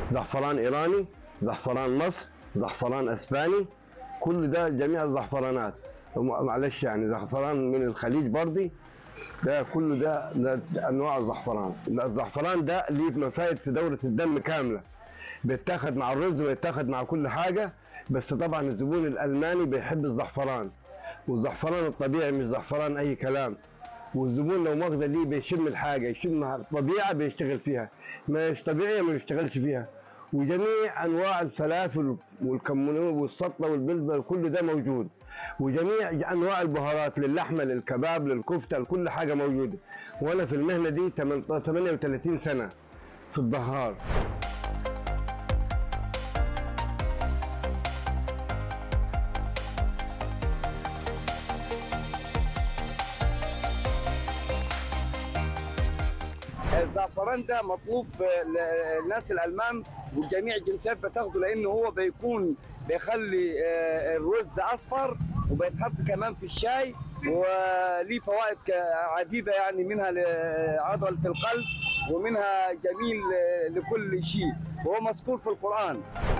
زعفران ايراني زعفران مصر زعفران اسباني كل ده جميع الزعفرانات وم- معلش يعني زعفران من الخليج برضي ده كله ده, ده انواع الزعفران الزعفران ده ليه فوائد في دوره الدم كامله بيتاخد مع الرز ويتاخد مع كل حاجه بس طبعا الزبون الالماني بيحب الزعفران والزعفران الطبيعي مش زعفران اي كلام والزبون لو مؤاخذه ليه بيشم الحاجه يشم الطبيعه بيشتغل فيها مش طبيعيه ما بيشتغلش فيها وجميع انواع الفلافل والكمون والسطه والبلبل كل ده موجود وجميع انواع البهارات للحمه للكباب للكفته لكل حاجه موجوده وانا في المهنه دي 38 سنه في الظهار الزعفران ده مطلوب للناس الالمان وجميع الجنسيات بتاخده لان هو بيكون بيخلي آه، الرز اصفر وبيتحط كمان في الشاي وليه فوائد ك- عديده يعني منها لعضله القلب ومنها جميل آه، لكل شيء وهو مذكور في القران